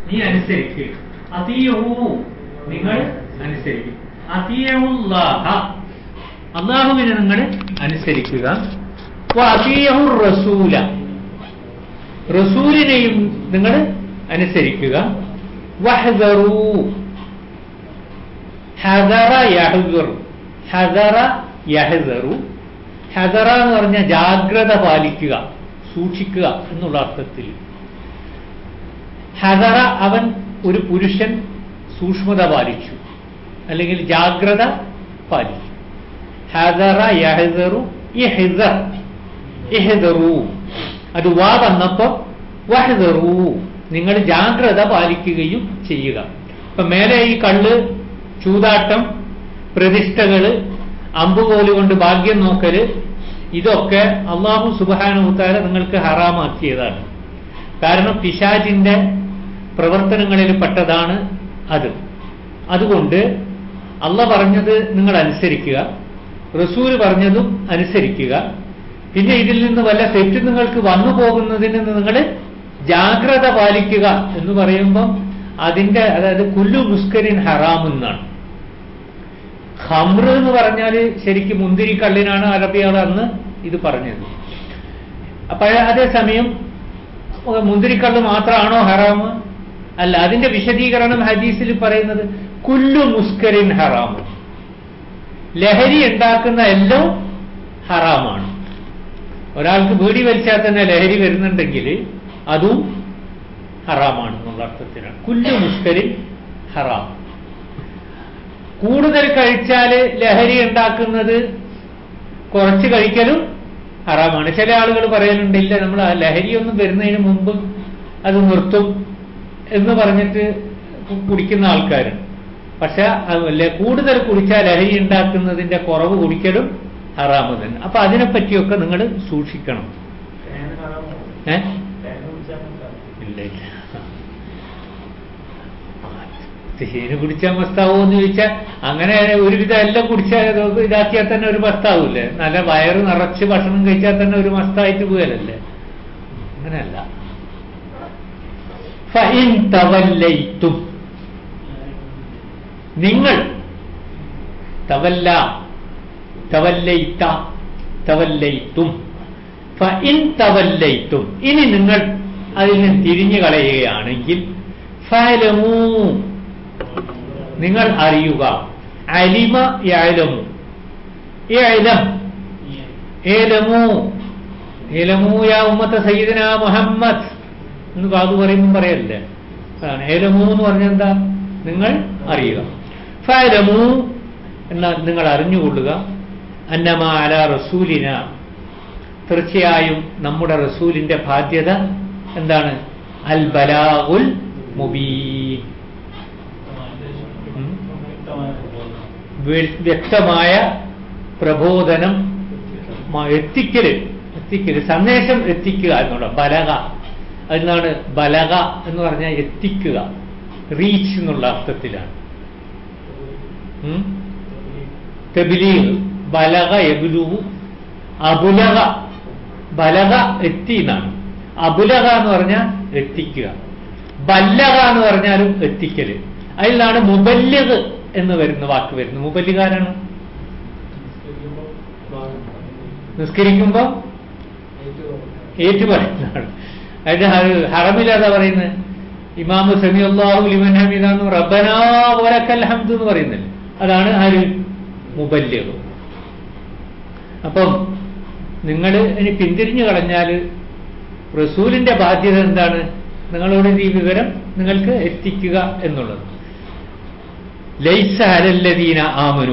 നീ അനുസരിക്കുക അതീയഹു നിങ്ങൾ അനുസരിക്കും അതീയഹുല്ലാഹ അള്ളാഹുവിനെ നിങ്ങൾ അനുസരിക്കുക അതീയഹു റസൂല റസൂലിനെയും നിങ്ങൾ അനുസരിക്കുക വഹദറു ഹദറ യഹദറു ഹദറ യഹദറു ഹദറ എന്ന് പറഞ്ഞാൽ ജാഗ്രത പാലിക്കുക സൂക്ഷിക്കുക എന്നുള്ള അർത്ഥത്തിൽ ഹദറ അവൻ ഒരു പുരുഷൻ സൂക്ഷ്മത പാലിച്ചു അല്ലെങ്കിൽ ജാഗ്രത പാലിച്ചു ഹദറ യഹദറു ഇഹ്ദർ ഇഹ്ദറു അത് വാ വന്നപ്പോ വഹദറു നിങ്ങൾ ജാഗ്രത പാലിക്കുകയും ചെയ്യുക ഇപ്പൊ മേലെ ഈ കള്ള് ചൂതാട്ടം പ്രതിഷ്ഠകള് അമ്പുകോല് കൊണ്ട് ഭാഗ്യം നോക്കല് ഇതൊക്കെ അള്ളാഹു സുബാനുത്താര നിങ്ങൾക്ക് ഹറാമാക്കിയതാണ് കാരണം പിശാജിന്റെ പ്രവർത്തനങ്ങളിൽ പെട്ടതാണ് അത് അതുകൊണ്ട് അള്ള പറഞ്ഞത് നിങ്ങൾ അനുസരിക്കുക റസൂല് പറഞ്ഞതും അനുസരിക്കുക പിന്നെ ഇതിൽ നിന്ന് വല്ല തെറ്റ് നിങ്ങൾക്ക് വന്നു പോകുന്നതിന് നിങ്ങൾ ജാഗ്രത പാലിക്കുക എന്ന് പറയുമ്പം അതിന്റെ അതായത് കുല്ലു മുസ്കരിൻ ഹറാം എന്നാണ് ഹമ്ര എന്ന് പറഞ്ഞാൽ ശരിക്കും മുന്തിരി കള്ളിനാണ് അറബികൾ അന്ന് ഇത് പറഞ്ഞത് അപ്പൊ അതേസമയം മുന്തിരിക്കള്ള് മാത്രമാണോ ഹറാമ് അല്ല അതിന്റെ വിശദീകരണം ഹദീസിൽ പറയുന്നത് കുല്ലു മുസ്കരിൻ ഹറാം ലഹരി ഉണ്ടാക്കുന്ന എല്ലാം ഹറാമാണ് ഒരാൾക്ക് ബീഡി വലിച്ചാൽ തന്നെ ലഹരി വരുന്നുണ്ടെങ്കിൽ അതും ഹറാമാണ് എന്നുള്ള അർത്ഥത്തിലാണ് കുല്ലു മുസ്കരിൻ ഹറാം കൂടുതൽ കഴിച്ചാൽ ലഹരി ഉണ്ടാക്കുന്നത് കുറച്ച് കഴിക്കലും ഹറാമാണ് ചില ആളുകൾ പറയലുണ്ട് ഇല്ല നമ്മൾ ആ ലഹരിയൊന്നും വരുന്നതിന് മുമ്പ് അത് നിർത്തും എന്ന് പറഞ്ഞിട്ട് കുടിക്കുന്ന ആൾക്കാരുണ്ട് പക്ഷെ അതല്ല കൂടുതൽ കുടിച്ചാൽ ലഹരി ഉണ്ടാക്കുന്നതിന്റെ കുറവ് കുടിക്കലും ഹറാമ് തന്നെ അപ്പൊ അതിനെപ്പറ്റിയൊക്കെ നിങ്ങൾ സൂക്ഷിക്കണം ഏ ഇല്ല ഇല്ല തേന് കുടിച്ചാൽ മസ്താവോ എന്ന് ചോദിച്ചാൽ അങ്ങനെ ഒരുവിധം എല്ലാം കുടിച്ചാൽ ഇതാക്കിയാൽ തന്നെ ഒരു മസ്താവൂല്ലേ നല്ല വയറ് നിറച്ച് ഭക്ഷണം കഴിച്ചാൽ തന്നെ ഒരു മസ്തായിട്ട് പോയാലല്ലേ അങ്ങനെയല്ല ഫൈൻ തവല്ലയിത്തും നിങ്ങൾ തവല്ല തവല്ലയിത്ത തവല്ലയിത്തും ഫഇൻ തവല്ലയിത്തും ഇനി നിങ്ങൾ അതിൽ നിന്ന് തിരിഞ്ഞു കളയുകയാണെങ്കിൽ ഫലമൂ നിങ്ങൾ അറിയുക അലിമ യലമു ഏലം ഏലമു ഏലമു യാ ഉമ്മത്ത സയ്യിദന മുഹമ്മദ് എന്ന് ബാബു പറയുമ്പോൾ പറയല്ലേ അതാണ് ഏലമു എന്ന് പറഞ്ഞാൽ എന്താ നിങ്ങൾ അറിയുക ഫലമു എന്നാൽ നിങ്ങൾ അറിഞ്ഞുകൊള്ളുക അന്നമ അല റസൂലിന തീർച്ചയായും നമ്മുടെ റസൂലിന്റെ ബാധ്യത എന്താണ് അൽ ബലാഉൽ മുബീൻ വ്യക്തമായ പ്രബോധനം എത്തിക്കല് എത്തിക്കല് സന്ദേശം എത്തിക്കുക എന്നുള്ള ബലക എന്നാണ് ബലക എന്ന് പറഞ്ഞാൽ എത്തിക്കുക റീച്ച് എന്നുള്ള അർത്ഥത്തിലാണ് തെബിലീഗ് ബലക എബുലു അബുലക ബലക എത്തി എന്നാണ് അബുലക എന്ന് പറഞ്ഞാൽ എത്തിക്കുക ബല്ലക എന്ന് പറഞ്ഞാലും എത്തിക്കല് അതിലാണ് മുബല്യഗ് എന്ന് വരുന്ന വാക്ക് വരുന്നത് മുബല്ലികാരാണ് നിസ്കരിക്കുമ്പോ ഏറ്റുപറയുന്നതാണ് അതിന്റെ ഹറമിലാതാ പറയുന്നത് ഇമാമു സമി അള്ളാഹു ലിമൻ ഹമീദാന്ന് റബ്ബനാ പോലക്കൽ ഹംദ് എന്ന് പറയുന്നില്ല അതാണ് ആര് മുബല്യഗ് അപ്പം നിങ്ങൾ ഇനി പിന്തിരിഞ്ഞു കളഞ്ഞാൽ റസൂലിന്റെ ബാധ്യത എന്താണ് നിങ്ങളോട് ഈ വിവരം നിങ്ങൾക്ക് എത്തിക്കുക എന്നുള്ളത് ലൈസ അലല്ലദീന ആമനു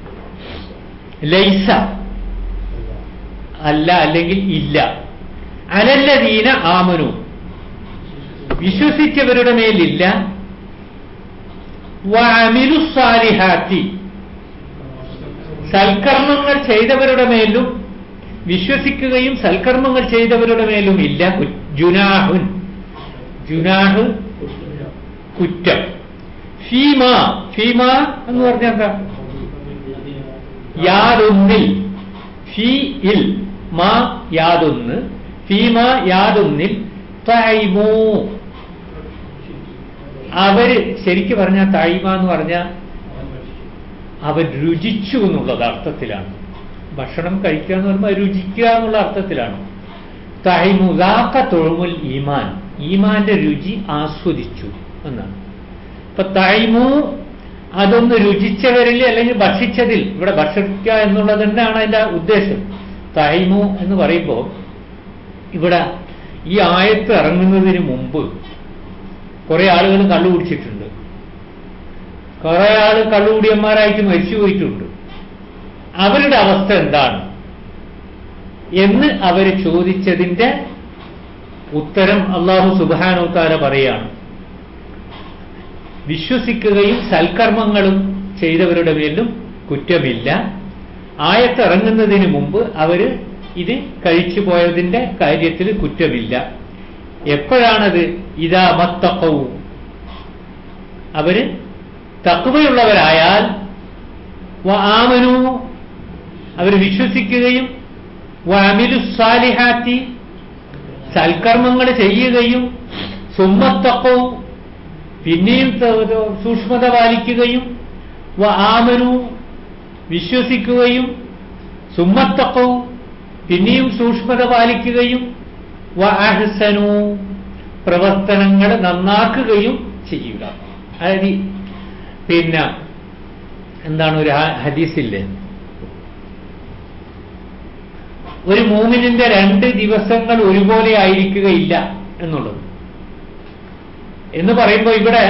ലൈസ അല്ല അല്ലെങ്കിൽ ഇല്ല അലല്ലദീന ആമനു വിശ്വസിച്ചവരുടെ മേലില്ല വഅമിലു സാലിഹാത്തി സൽക്കർമ്മങ്ങൾ ചെയ്തവരുടെ മേലും വിശ്വസിക്കുകയും സൽക്കർമ്മങ്ങൾ ചെയ്തവരുടെ മേലും ഇല്ല ജുനാഹുൻ ജുനാഹ് കുറ്റം ഫീമ ഫീമ എന്ന് പറഞ്ഞാൽ എന്താ യാതൊന്നിൽ ഫീ ഇൽ മാ യാതൊന്ന് ഫീമ യാതൊന്നിൽ തൈമൂ അവര് ശരിക്ക് പറഞ്ഞ തായ്മ എന്ന് പറഞ്ഞാൽ അവൻ രുചിച്ചു എന്നുള്ളത് അർത്ഥത്തിലാണ് ഭക്ഷണം കഴിക്കുക എന്ന് പറയുമ്പോൾ രുചിക്കുക എന്നുള്ള അർത്ഥത്തിലാണ് തൈമുദാക്ക തൊഴുമുൽ ഈമാൻ ഈമാന്റെ രുചി ആസ്വദിച്ചു എന്നാണ് ഇപ്പൊ തൈമു അതൊന്ന് രുചിച്ചവരിൽ അല്ലെങ്കിൽ ഭക്ഷിച്ചതിൽ ഇവിടെ ഭക്ഷിക്കുക എന്നുള്ളത് തന്നെയാണ് അതിന്റെ ഉദ്ദേശം തൈമു എന്ന് പറയുമ്പോൾ ഇവിടെ ഈ ആയത്ത് ഇറങ്ങുന്നതിന് മുമ്പ് കുറെ ആളുകൾ കള്ളു കുടിച്ചിട്ടുണ്ട് കുറെ ആൾ കള്ളുകൂടിയന്മാരായിട്ട് മരിച്ചു പോയിട്ടുണ്ട് അവരുടെ അവസ്ഥ എന്താണ് എന്ന് അവർ ചോദിച്ചതിന്റെ ഉത്തരം അള്ളാഹു സുബാനോത്താര പറയാണ് വിശ്വസിക്കുകയും സൽക്കർമ്മങ്ങളും ചെയ്തവരുടെ മേലും കുറ്റമില്ല ആയത്തിറങ്ങുന്നതിന് മുമ്പ് അവര് ഇത് കഴിച്ചു പോയതിന്റെ കാര്യത്തിൽ കുറ്റമില്ല എപ്പോഴാണത് ഇതാ മത്തക്കവും അവര് തക്കുവയുള്ളവരായാൽ ആമനു അവർ വിശ്വസിക്കുകയും വാമിലു സാലിഹാത്തി സൽക്കർമ്മങ്ങൾ ചെയ്യുകയും സുമ്മത്തക്കവും പിന്നെയും സൂക്ഷ്മത പാലിക്കുകയും ആമനു വിശ്വസിക്കുകയും സുമ്മത്തക്കവും പിന്നെയും സൂക്ഷ്മത പാലിക്കുകയും വഅഹ്സനു പ്രവർത്തനങ്ങൾ നന്നാക്കുകയും ചെയ്യുക അതായത് പിന്നെ എന്താണ് ഒരു ഹദീസില്ലേ ഒരു മൂമിനിന്റെ രണ്ട് ദിവസങ്ങൾ ഒരുപോലെ ആയിരിക്കുകയില്ല എന്നുള്ളത് എന്ന് പറയുമ്പോൾ ഇവിടെ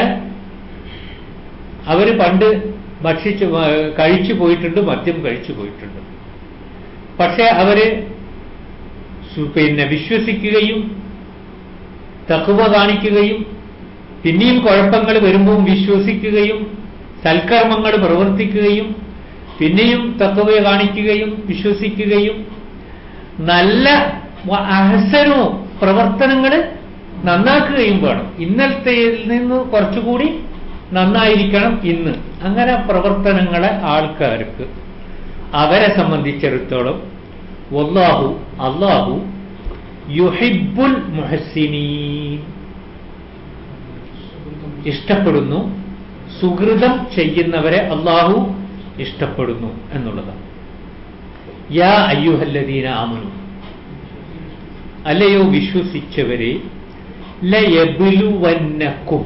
അവര് പണ്ട് ഭക്ഷിച്ചു കഴിച്ചു പോയിട്ടുണ്ട് മദ്യം കഴിച്ചു പോയിട്ടുണ്ട് പക്ഷെ അവര് പിന്നെ വിശ്വസിക്കുകയും തക്കുവ കാണിക്കുകയും പിന്നെയും കുഴപ്പങ്ങൾ വരുമ്പോൾ വിശ്വസിക്കുകയും സൽക്കർമ്മങ്ങൾ പ്രവർത്തിക്കുകയും പിന്നെയും തത്വ കാണിക്കുകയും വിശ്വസിക്കുകയും നല്ല അഹസനോ പ്രവർത്തനങ്ങൾ നന്നാക്കുകയും വേണം ഇന്നലത്തെയിൽ നിന്ന് കുറച്ചുകൂടി നന്നായിരിക്കണം ഇന്ന് അങ്ങനെ പ്രവർത്തനങ്ങളെ ആൾക്കാർക്ക് അവരെ സംബന്ധിച്ചിടത്തോളം വല്ലാഹു അള്ളാഹു യുഹിബുൽ മുഹസിനീൻ ഇഷ്ടപ്പെടുന്നു സുഹൃതം ചെയ്യുന്നവരെ അള്ളാഹു ഇഷ്ടപ്പെടുന്നു എന്നുള്ളതാണ് യാ അയ്യുഹല്ലദീന ആമനു അല്ലയോ വിശ്വസിച്ചവരെ ലയബിലുവന്നക്കും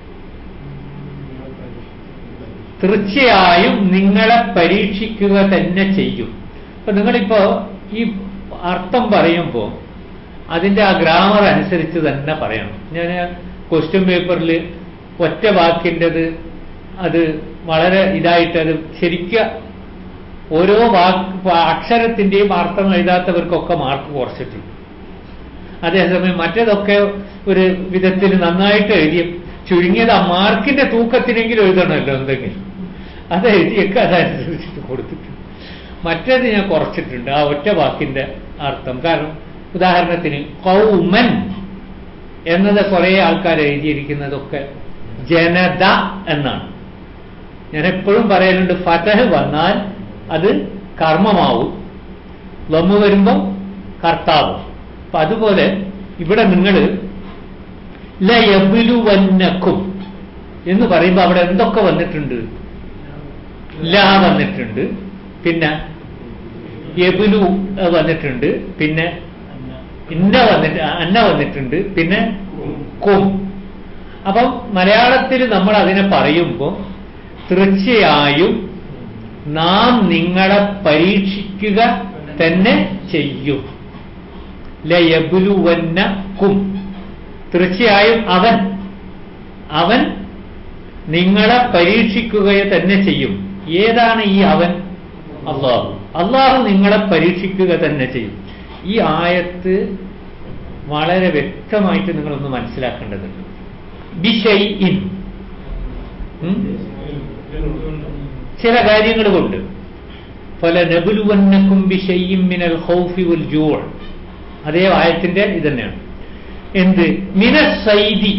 തീർച്ചയായും നിങ്ങളെ പരീക്ഷിക്കുക തന്നെ ചെയ്യും അപ്പൊ നിങ്ങളിപ്പോ ഈ അർത്ഥം പറയുമ്പോൾ അതിന്റെ ആ ഗ്രാമർ അനുസരിച്ച് തന്നെ പറയണം ഞാൻ ക്വസ്റ്റ്യൻ പേപ്പറിൽ ഒറ്റ വാക്കിൻ്റെത് അത് വളരെ ഇതായിട്ട് അത് ശരിക്ക ഓരോ വാക്ക് അക്ഷരത്തിന്റെയും അർത്ഥം എഴുതാത്തവർക്കൊക്കെ മാർക്ക് കുറച്ചിട്ടുണ്ട് അതേസമയം മറ്റേതൊക്കെ ഒരു വിധത്തിൽ നന്നായിട്ട് എഴുതിയ ചുരുങ്ങിയത് ആ മാർക്കിന്റെ തൂക്കത്തിനെങ്കിലും എഴുതണമല്ലോ എന്തെങ്കിലും അത് എഴുതിയൊക്കെ അതനുസരിച്ചിട്ട് കൊടുത്തിട്ടുണ്ട് മറ്റേത് ഞാൻ കുറച്ചിട്ടുണ്ട് ആ ഒറ്റ വാക്കിന്റെ അർത്ഥം കാരണം ഉദാഹരണത്തിന് കൗമൻ എന്നത് കുറെ ആൾക്കാർ എഴുതിയിരിക്കുന്നതൊക്കെ ജനത എന്നാണ് ഞാൻ എപ്പോഴും പറയലുണ്ട് ഫതഹ് വന്നാൽ അത് കർമ്മമാവും ലമ്മ് വരുമ്പോൾ കർത്താവും അപ്പൊ അതുപോലെ ഇവിടെ നിങ്ങൾ ലയബിലുവന്നക്കും എന്ന് പറയുമ്പോൾ അവിടെ എന്തൊക്കെ വന്നിട്ടുണ്ട് ല വന്നിട്ടുണ്ട് പിന്നെ യബുലു വന്നിട്ടുണ്ട് പിന്നെ ഇന്ന വന്നിട്ട് അന്ന വന്നിട്ടുണ്ട് പിന്നെ കും അപ്പം മലയാളത്തിൽ നമ്മൾ അതിനെ പറയുമ്പോൾ തീർച്ചയായും നാം നിങ്ങളെ പരീക്ഷിക്കുക തന്നെ ചെയ്യും ലയബുലുവന്ന കും തീർച്ചയായും അവൻ അവൻ നിങ്ങളെ പരീക്ഷിക്കുക തന്നെ ചെയ്യും ഏതാണ് ഈ അവൻ അള്ളാഹു അള്ളാഹു നിങ്ങളെ പരീക്ഷിക്കുക തന്നെ ചെയ്യും ഈ ആയത്ത് വളരെ വ്യക്തമായിട്ട് നിങ്ങളൊന്ന് മനസ്സിലാക്കേണ്ടതുണ്ട് ബിഷൈ ഇൻ ചില കാര്യങ്ങൾ കൊണ്ട് പല നബുലുവന്നക്കും ബിഷയ്യും മിനൽ ഹൗഫി ഉൽ ജൂൾ അതേ ആയത്തിന്റെ ഇത് തന്നെയാണ് എന്ത് മിന സൈദി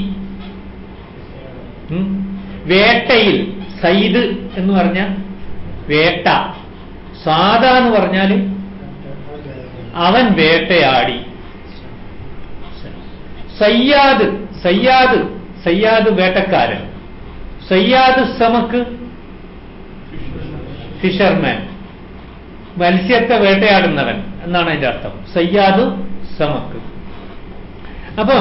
വേട്ടയിൽ സൈദ് എന്ന് പറഞ്ഞ വേട്ട സാദ എന്ന് പറഞ്ഞാൽ അവൻ വേട്ടയാടി സയ്യാദ് സയ്യാദ് സയ്യാദ് വേട്ടക്കാരൻ സയ്യാദ് സമക്ക് ഫിഷർമാൻ മത്സ്യത്തെ വേട്ടയാടുന്നവൻ എന്നാണ് അതിന്റെ അർത്ഥം സയ്യാദ് സമക്ക് അപ്പൊ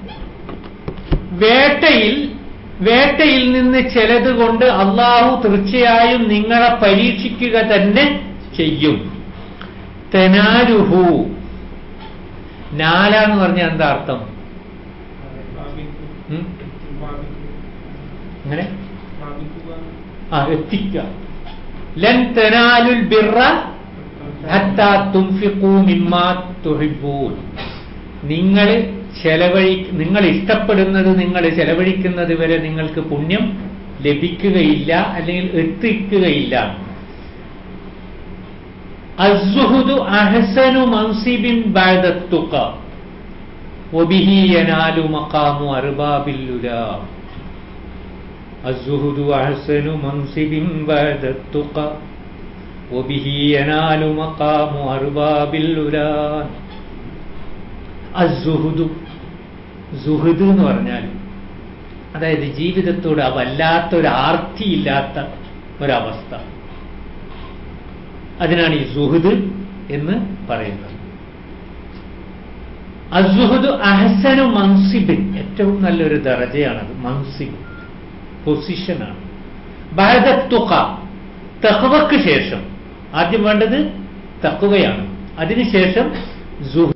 വേട്ടയിൽ വേട്ടയിൽ നിന്ന് ചിലത് കൊണ്ട് അള്ളാഹു തീർച്ചയായും നിങ്ങളെ പരീക്ഷിക്കുക തന്നെ ചെയ്യും തെനാരുഹു നാലാന്ന് പറഞ്ഞ എന്താ അർത്ഥം ഉം? അങ്ങനെ ആ എത്തിക്കുക ലൻ തെനാലുൽ ബിറ ഹത്താ തുൻഫിഖൂ മിമ്മാ തുഹിബ്ബൂൻ നിങ്ങൾ ചെലവഴി നിങ്ങൾ ഇഷ്ടപ്പെടുന്നത് നിങ്ങൾ ചെലവഴിക്കുന്നത് വരെ നിങ്ങൾക്ക് പുണ്യം ലഭിക്കുകയില്ല അല്ലെങ്കിൽ എത്തിക്കുകയില്ല അസ്സുഹുദു അഹസനു മൻസിബിൻ ബഅദത്തുക വബിഹി യനാലു മഖാമു അർബാബില്ലുല الزهد أحسن منصب بعد التقى وبه ينال مقام أرباب الأولى അസുഹുദു സുഹൃദ് എന്ന് പറഞ്ഞാൽ അതായത് ജീവിതത്തോട് വല്ലാത്തൊരു ആർത്തിയില്ലാത്ത ഒരവസ്ഥ അതിനാണ് ഈ സുഹൃദ് എന്ന് പറയുന്നത് അസുഹുദ് അഹസനു മൻസിബിൻ ഏറ്റവും നല്ലൊരു ദറജയാണത് മൻസിബ് പൊസിഷനാണ് ഭാരതത്തുക തഹ്വക്ക് ശേഷം ആദ്യം വേണ്ടത് തഹ്വയാണ് അതിനുശേഷം സുഹ്